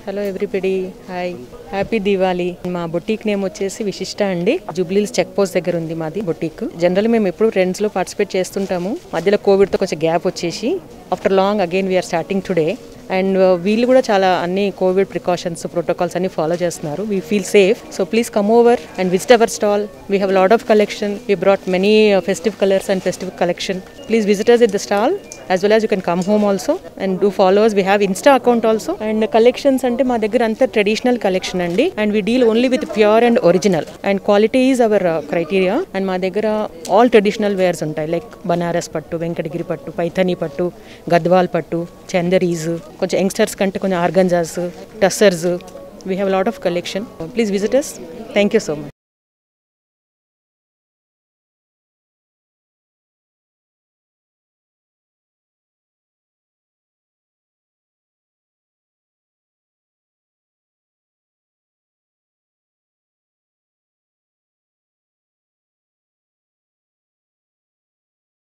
hello everybody hi happy Diwali మా boutique name వచ్చేసి విశిష్ట అండి జూబ్లీస్ చెక్ పోస్ట్ దగ్గర ఉంది మాది బొటీక్ జనరల్ మేము ఎప్పుడు ట్రెండ్స్ లో పార్టిసిపేట్ చేస్తుంటాము మధ్యలో కోవిడ్ తో కొంచెం గ్యాప్ వచ్చేసి after long again we're starting today and వీళ్ళు కూడా చాలా అన్ని కోవిడ్ ప్రికాషన్స్ ప్రోటోకాల్స్ అన్ని ఫాలో చేస్తున్నారు we feel safe so please come over and visit our stall we have lot of collection we brought many festive colours and festive collection please visitors it the stall as well as you can come home also and do followers we have insta account also and collections అంటే మా దగ్గర అంతా traditional collection అండి and we deal only with pure and original and quality is our criteria and మా దగ్గర all traditional wares ఉంటాయి like Banaras పట్టు వెంకటగిరి పట్టు పైథనీ పట్టు గద్వాల్ పట్టు చందరీస్ కొంచెం యంగ్స్టర్స్ కంటే కొంచెం organzas tussars we have lot of collection please visitors thank you so much